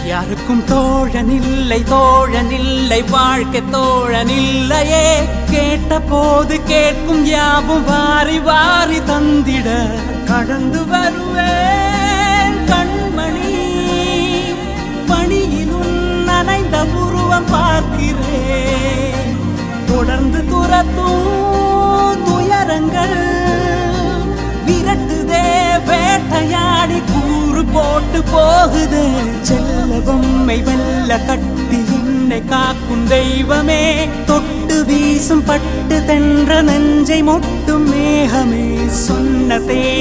யாருக்கும் தோழனில்லை தோழனில்லை வாழ்க்கை தோழனில்லையே கேட்ட போது கேட்கும் யாவும் வாரி வாரி தந்திட கடந்து வருவேன் கண்மணி பணியிலும் நனைந்த உருவம் பார்க்கிறேன் தொடர்ந்து துரத்தும் துயரங்கள் விரட்டுதே வேட்டையாடி கூறு போட்டு போகுது செல்ல பொம்மை வெல்ல கட்டி என்னை காக்கும் தெய்வமே தொட்டு வீசும் பட்டு தென்ற நெஞ்சை மொட்டும் மேகமே சொன்ன தே